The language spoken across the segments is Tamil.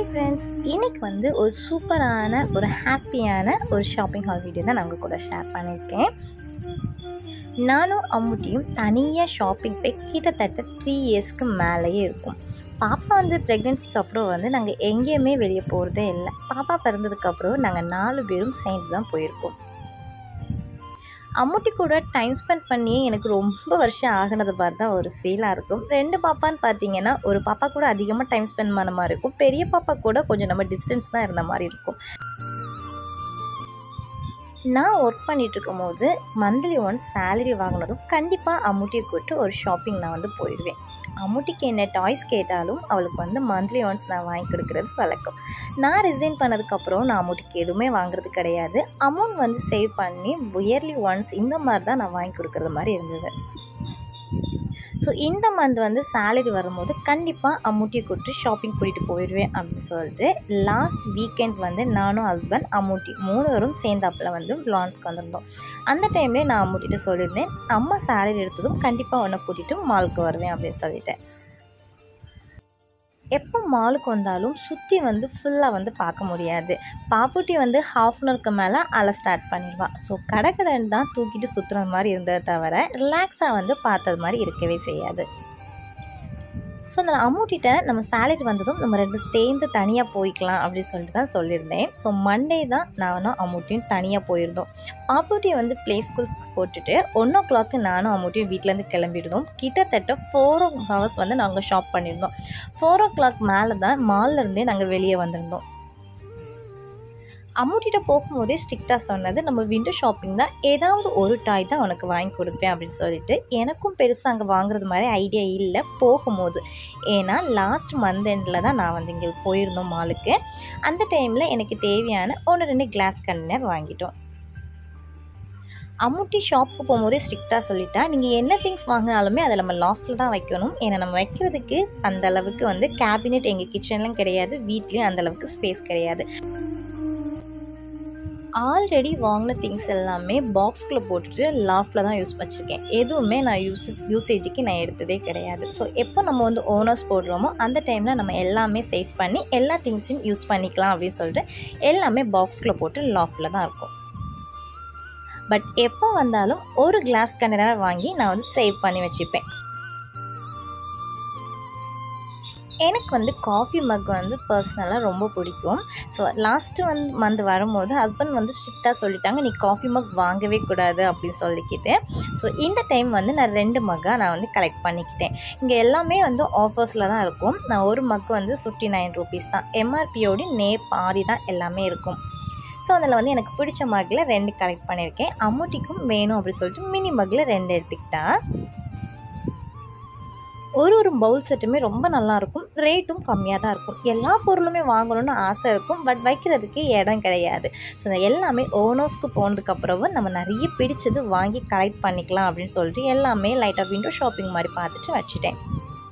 ஃப்ரெண்ட்ஸ் இன்னைக்கு வந்து ஒரு சூப்பரான ஒரு ஹாப்பியான ஒரு ஷாப்பிங் ஹால் வீடியோ தான் நான் உங்கள் கூட ஷேர் பண்ணியிருக்கேன் நானும் அம்முட்டியும் தனியாக ஷாப்பிங் போய் கிட்டத்தட்ட த்ரீ இயர்ஸ்க்கு மேலேயே இருக்கும் பாப்பா வந்து ப்ரெக்னென்சிக்கு அப்புறம் வந்து நாங்கள் எங்கேயுமே வெளியே போகிறதே இல்லை பாப்பா பிறந்ததுக்கப்புறம் நாங்கள் நாலு பேரும் சேர்ந்து தான் போயிருக்கோம் அம்முட்டி கூட டைம் ஸ்பெண்ட் பண்ணி எனக்கு ரொம்ப வருஷம் ஆகினது மாதிரி தான் ஒரு ஃபீலாக இருக்கும் ரெண்டு பாப்பான்னு பார்த்தீங்கன்னா ஒரு பாப்பா கூட அதிகமாக டைம் ஸ்பெண்ட் பண்ண மாதிரி இருக்கும் பெரிய பாப்பா கூட கொஞ்சம் நம்ம டிஸ்டன்ஸ் தான் இருந்த மாதிரி இருக்கும் நான் ஒர்க் பண்ணிட்டு இருக்கும்போது மந்த்லி ஒன்ஸ் சேலரி வாங்கினதும் கண்டிப்பாக அம்முட்டியை கூப்பிட்டு ஒரு ஷாப்பிங் நான் வந்து போயிடுவேன் அம்முட்டிக்கு என்ன டாய்ஸ் கேட்டாலும் அவளுக்கு வந்து மந்த்லி ஒன்ஸ் நான் வாங்கி கொடுக்குறது வழக்கம் நான் ரிசைன் பண்ணதுக்கப்புறம் நான் அம்முட்டிக்கு எதுவுமே வாங்குறது கிடையாது அமௌண்ட் வந்து சேவ் பண்ணி இயர்லி ஒன்ஸ் இந்த மாதிரி தான் நான் வாங்கி கொடுக்குறது மாதிரி இருந்தது ஸோ இந்த மந்த் வந்து சேலரி வரும்போது கண்டிப்பாக அம்முட்டியை கூப்பிட்டு ஷாப்பிங் கூட்டிகிட்டு போயிடுவேன் அப்படின்னு சொல்லிட்டு லாஸ்ட் வீக்கெண்ட் வந்து நானும் ஹஸ்பண்ட் அம்முட்டி மூணு பேரும் சேர்ந்தாப்பில் வந்து லான்க்கு வந்திருந்தோம் அந்த டைம்லேயே நான் அம்முட்டிகிட்ட சொல்லியிருந்தேன் அம்மா சேலரி எடுத்ததும் கண்டிப்பாக உன்னை கூட்டிகிட்டு மாலுக்கு வருவேன் அப்படின்னு சொல்லிட்டேன் எப்போ மாலுக்கு வந்தாலும் சுற்றி வந்து ஃபுல்லாக வந்து பார்க்க முடியாது பாப்புட்டி வந்து ஹாஃப் அன் ஹவருக்கு மேலே அலை ஸ்டார்ட் பண்ணிடுவான் ஸோ கடை கடன் தான் தூக்கிட்டு சுற்றுற மாதிரி இருந்ததை தவிர ரிலாக்ஸாக வந்து பார்த்தது மாதிரி இருக்கவே செய்யாது ஸோ அந்த அமௌண்ட்டிட்ட நம்ம சேலரி வந்ததும் நம்ம ரெண்டு தேர்ந்து தனியாக போய்க்கலாம் அப்படின்னு சொல்லிட்டு தான் சொல்லியிருந்தேன் ஸோ மண்டே தான் நானும் அமௌண்ட்டையும் தனியாக போயிருந்தோம் பாப்பூட்டியை வந்து ப்ளே ஸ்கூல்ஸ் போட்டுட்டு ஒன் ஓ கிளாக்கு நானும் அமௌண்ட்டையும் வீட்டிலேருந்து கிளம்பிடுதோம் கிட்டத்தட்ட ஃபோர் ஹவர்ஸ் வந்து நாங்கள் ஷாப் பண்ணியிருந்தோம் ஃபோர் ஓ கிளாக் மேலே தான் மால்லேருந்தே நாங்கள் வெளியே வந்திருந்தோம் அம்முட்டிகிட்ட போகும்போதே ஸ்ட்ரிக்டாக சொன்னது நம்ம விண்டோ ஷாப்பிங் தான் ஏதாவது ஒரு டாய் தான் உனக்கு வாங்கி கொடுப்பேன் அப்படின்னு சொல்லிட்டு எனக்கும் பெருசாக அங்கே வாங்குறது மாதிரி ஐடியா இல்லை போகும்போது ஏன்னா லாஸ்ட் மந்த் எண்டில் தான் நான் வந்து இங்கே போயிருந்தோம் மாலுக்கு அந்த டைமில் எனக்கு தேவையான ஒன்று ரெண்டு கிளாஸ் கண்டெய்னர் வாங்கிட்டோம் அம்முட்டி ஷாப்புக்கு போகும்போதே ஸ்ட்ரிக்டாக சொல்லிட்டா நீங்கள் என்ன திங்ஸ் வாங்கினாலுமே அதை நம்ம லாஃப்டில் தான் வைக்கணும் ஏன்னா நம்ம வைக்கிறதுக்கு அந்த அளவுக்கு வந்து கேபினெட் எங்கள் கிச்சன்லாம் கிடையாது வீட்லேயும் அந்த அளவுக்கு ஸ்பேஸ் கிடையாது ஆல்ரெடி வாங்கின திங்ஸ் எல்லாமே பாக்ஸ்குள்ளே போட்டுட்டு லாஃப்டில் தான் யூஸ் வச்சுருக்கேன் எதுவுமே நான் யூஸஸ் யூசேஜுக்கு நான் எடுத்ததே கிடையாது ஸோ எப்போ நம்ம வந்து ஓனர்ஸ் போடுறோமோ அந்த டைமில் நம்ம எல்லாமே சேவ் பண்ணி எல்லா திங்ஸையும் யூஸ் பண்ணிக்கலாம் அப்படின்னு சொல்லிட்டு எல்லாமே பாக்ஸ்குள்ளே போட்டு லாஃப்டில் தான் இருக்கும் பட் எப்போ வந்தாலும் ஒரு கிளாஸ் கண்டெய்னர் வாங்கி நான் வந்து சேவ் பண்ணி வச்சுப்பேன் எனக்கு வந்து காஃபி மக் வந்து பர்சனலாக ரொம்ப பிடிக்கும் ஸோ லாஸ்ட்டு வந்து மந்த் வரும்போது ஹஸ்பண்ட் வந்து ஸ்ட்ரிக்டாக சொல்லிட்டாங்க நீ காஃபி மக் வாங்கவே கூடாது அப்படின்னு சொல்லிக்கிட்டு ஸோ இந்த டைம் வந்து நான் ரெண்டு மக்காக நான் வந்து கலெக்ட் பண்ணிக்கிட்டேன் இங்கே எல்லாமே வந்து ஆஃபர்ஸில் தான் இருக்கும் நான் ஒரு மக் வந்து ஃபிஃப்டி நைன் ருபீஸ் தான் எம்ஆர்பியோட நே பாதி தான் எல்லாமே இருக்கும் ஸோ அதில் வந்து எனக்கு பிடிச்ச மக்கில் ரெண்டு கலெக்ட் பண்ணியிருக்கேன் அம்முட்டிக்கும் வேணும் அப்படின்னு சொல்லிட்டு மினி மக்கில் ரெண்டு எடுத்துக்கிட்டா ஒரு ஒரு பவுல் செட்டுமே ரொம்ப நல்லாயிருக்கும் ரேட்டும் கம்மியாக தான் இருக்கும் எல்லா பொருளுமே வாங்கணும்னு ஆசை இருக்கும் பட் வைக்கிறதுக்கு இடம் கிடையாது ஸோ எல்லாமே ஓனர்ஸ்க்கு போனதுக்கப்புறம் நம்ம நிறைய பிடிச்சது வாங்கி கலெக்ட் பண்ணிக்கலாம் அப்படின்னு சொல்லிட்டு எல்லாமே லைட்டாக விண்டோ ஷாப்பிங் மாதிரி பார்த்துட்டு வச்சுட்டேன்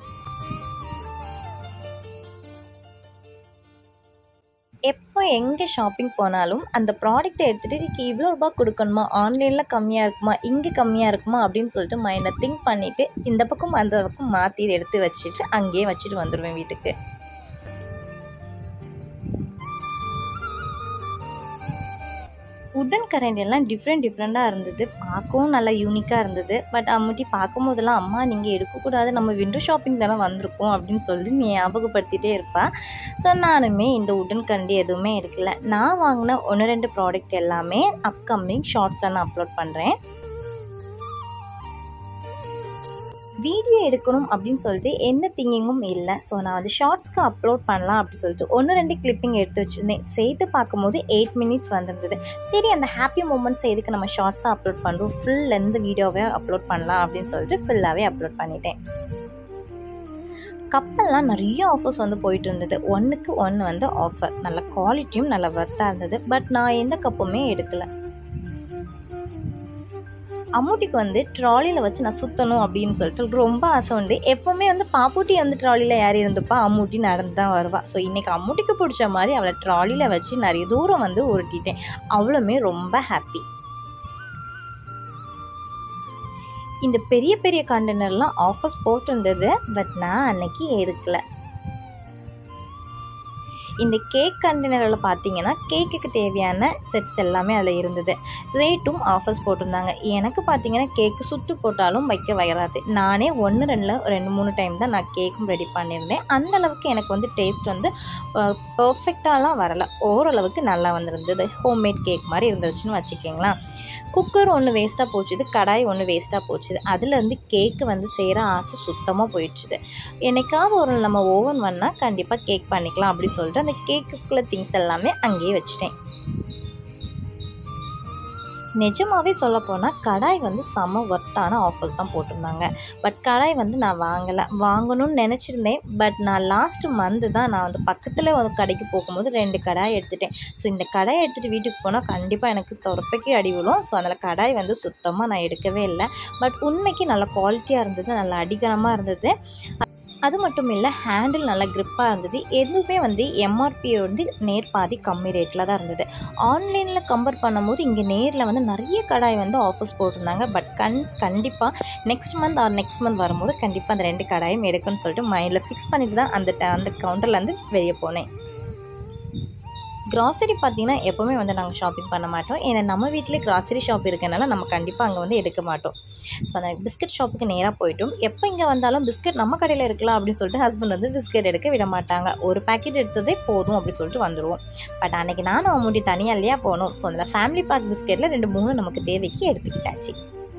எப்போ எங்கே ஷாப்பிங் போனாலும் அந்த ப்ராடக்ட்டை எடுத்துகிட்டு இதுக்கு இவ்வளோ ரூபா கொடுக்கணுமா ஆன்லைனில் கம்மியாக இருக்குமா இங்கே கம்மியாக இருக்குமா அப்படின்னு சொல்லிட்டு மைண்டில் திங்க் பண்ணிவிட்டு இந்த பக்கம் அந்த பக்கம் மாற்றி எடுத்து வச்சுட்டு அங்கேயே வச்சுட்டு வந்துடுவேன் வீட்டுக்கு உடன் கரண்ட் எல்லாம் டிஃப்ரெண்ட் டிஃப்ரெண்ட்டாக இருந்தது பார்க்கவும் நல்லா யூனிக்காக இருந்தது பட் அம்முட்டி பார்க்கும் போதெல்லாம் அம்மா நீங்கள் எடுக்கக்கூடாது நம்ம விண்டோ ஷாப்பிங் தானே வந்திருக்கோம் அப்படின்னு சொல்லி நீ ஞாபகப்படுத்திகிட்டே இருப்பா ஸோ நானுமே இந்த உடன் கரண்டி எதுவுமே எடுக்கல நான் வாங்கின ஒன்று ரெண்டு ப்ராடக்ட் எல்லாமே அப்கமிங் ஷார்ட்ஸில் நான் அப்லோட் பண்ணுறேன் வீடியோ எடுக்கணும் அப்படின்னு சொல்லிட்டு எந்த திங்கிங்கும் இல்லை ஸோ நான் வந்து ஷார்ட்ஸ்க்கு அப்லோட் பண்ணலாம் அப்படின்னு சொல்லிட்டு ஒன்று ரெண்டு கிளிப்பிங் எடுத்து வச்சுருந்தேன் சேர்த்து பார்க்கும்போது எயிட் மினிட்ஸ் வந்திருந்தது சரி அந்த ஹாப்பி மூமெண்ட்ஸ் எதுக்கு நம்ம ஷார்ட்ஸாக அப்லோட் பண்ணுறோம் ஃபுல் எந்த வீடியோவே அப்லோட் பண்ணலாம் அப்படின்னு சொல்லிட்டு ஃபுல்லாகவே அப்லோட் பண்ணிட்டேன் கப்பல்லாம் நிறைய ஆஃபர்ஸ் வந்து போயிட்டு இருந்தது ஒன்றுக்கு ஒன்று வந்து ஆஃபர் நல்ல குவாலிட்டியும் நல்ல ஒர்த்தாக இருந்தது பட் நான் எந்த கப்புமே எடுக்கலை அம்மூட்டிக்கு வந்து ட்ராலியில் வச்சு நான் சுற்றணும் அப்படின்னு சொல்லிட்டு ரொம்ப ஆசை உண்டு எப்போவுமே வந்து பாப்பூட்டி வந்து ட்ராலியில் ஏறி இருந்துப்பா அம்மூட்டி நடந்து தான் வருவா ஸோ இன்றைக்கி அம்மூட்டிக்கு பிடிச்ச மாதிரி அவளை ட்ராலியில் வச்சு நிறைய தூரம் வந்து உருட்டிட்டேன் அவளுமே ரொம்ப ஹாப்பி இந்த பெரிய பெரிய கண்டெய்னர்லாம் ஆஃபர்ஸ் போட்டிருந்தது பட் நான் அன்னைக்கு எடுக்கல இந்த கேக் கண்டெய்னரில் பார்த்தீங்கன்னா கேக்குக்கு தேவையான செட்ஸ் எல்லாமே அதில் இருந்தது ரேட்டும் ஆஃபர்ஸ் போட்டிருந்தாங்க எனக்கு பார்த்தீங்கன்னா கேக்கு சுட்டு போட்டாலும் வைக்க வராது நானே ஒன்று ரெண்டில் ரெண்டு மூணு டைம் தான் நான் கேக்கும் ரெடி பண்ணியிருந்தேன் அந்த அளவுக்கு எனக்கு வந்து டேஸ்ட் வந்து பர்ஃபெக்டாலாம் வரலை ஓரளவுக்கு நல்லா வந்திருந்தது ஹோம்மேட் கேக் மாதிரி இருந்துச்சுன்னு வச்சுக்கிங்களேன் குக்கர் ஒன்று வேஸ்ட்டாக போச்சுது கடாய் ஒன்று வேஸ்ட்டாக போச்சுது அதுலேருந்து கேக்கு வந்து செய்கிற ஆசை சுத்தமாக போயிடுச்சுது என்னைக்காவது ஒரு நாள் நம்ம ஓவன் பண்ணால் கண்டிப்பாக கேக் பண்ணிக்கலாம் அப்படி சொல்லிட்டு அந்த கேக்குக்குள்ள திங்ஸ் எல்லாமே அங்கேயே வச்சுட்டேன் நிஜமாகவே சொல்லப்போனால் கடாய் வந்து செம ஒர்த்தான ஆஃபர் தான் போட்டிருந்தாங்க பட் கடாய் வந்து நான் வாங்கலை வாங்கணும்னு நினச்சிருந்தேன் பட் நான் லாஸ்ட் மந்த்து தான் நான் வந்து பக்கத்தில் ஒரு கடைக்கு போகும்போது ரெண்டு கடாய் எடுத்துட்டேன் ஸோ இந்த கடாயை எடுத்துகிட்டு வீட்டுக்கு போனால் கண்டிப்பாக எனக்கு துறப்பைக்கு அடி விழும் ஸோ அதில் கடாய் வந்து சுத்தமாக நான் எடுக்கவே இல்லை பட் உண்மைக்கு நல்ல குவாலிட்டியாக இருந்தது நல்ல அடிகனமாக இருந்தது அது மட்டும் இல்லை ஹேண்டில் நல்லா க்ரிப்பாக இருந்தது எதுவுமே வந்து எம்ஆர்பி வந்து நேர் பாதி கம்மி ரேட்டில் தான் இருந்தது ஆன்லைனில் கம்பேர் பண்ணும்போது இங்கே நேரில் வந்து நிறைய கடாய் வந்து ஆஃபர்ஸ் போட்டிருந்தாங்க பட் கன்ஸ் கண்டிப்பாக next month or next month வரும்போது கண்டிப்பாக அந்த ரெண்டு கடாயும் எடுக்குன்னு சொல்லிட்டு மைண்டில் ஃபிக்ஸ் பண்ணிட்டு தான் அந்த அந்த கவுண்டர்லேருந்து வெளியே போனேன் கிராசரி பார்த்தீங்கன்னா எப்போவுமே வந்து நாங்கள் ஷாப்பிங் பண்ண மாட்டோம் ஏன்னா நம்ம வீட்டிலே கிராசரி ஷாப் இருக்கனால நம்ம கண்டிப்பாக அங்கே வந்து எடுக்க மாட்டோம் ஸோ அந்த பிஸ்கட் ஷாப்புக்கு நேராக போயிட்டோம் எப்போ இங்கே வந்தாலும் பிஸ்கட் நம்ம கடையில் இருக்கலாம் அப்படின்னு சொல்லிட்டு ஹஸ்பண்ட் வந்து பிஸ்கட் எடுக்க விட மாட்டாங்க ஒரு பேக்கெட் எடுத்ததே போதும் அப்படி சொல்லிட்டு வந்துடுவோம் பட் அன்றைக்கி நானும் அம்முட்டி தனியாக இல்லையா போகணும் ஸோ அதில் ஃபேமிலி பேக் பிஸ்கெட்டில் ரெண்டு மூணு நமக்கு தேவைக்கு எடுத்துக்கிட்டாச்சு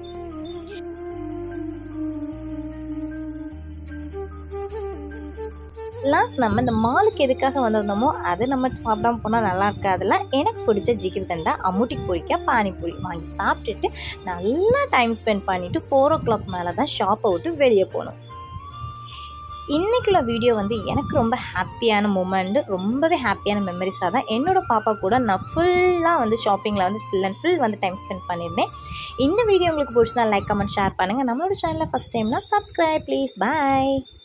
லாஸ்ட் நம்ம இந்த மாலுக்கு எதுக்காக வந்திருந்தோமோ அது நம்ம சாப்பிடாம போனால் நல்லா இருக்காதுல்ல எனக்கு பிடிச்ச ஜிகிர் தண்டா அமுட்டிக்கு பொரிக்க பானிபூரி வாங்கி சாப்பிட்டுட்டு நல்லா டைம் ஸ்பெண்ட் பண்ணிவிட்டு ஃபோர் ஓ கிளாக் மேலே தான் ஷாப்பை விட்டு வெளியே போகணும் இன்றைக்குள்ள வீடியோ வந்து எனக்கு ரொம்ப ஹாப்பியான மூமெண்ட்டு ரொம்பவே ஹாப்பியான மெமரிஸாக தான் என்னோடய பாப்பா கூட நான் ஃபுல்லாக வந்து ஷாப்பிங்கில் வந்து ஃபுல் அண்ட் ஃபுல் வந்து டைம் ஸ்பெண்ட் பண்ணியிருந்தேன் இந்த வீடியோ உங்களுக்கு பிடிச்சினா லைக் கமெண்ட் ஷேர் பண்ணுங்கள் நம்மளோட சேனலில் ஃபஸ்ட் டைம்னா சப்ஸ்கிரைப் ப்ளீஸ் பாய்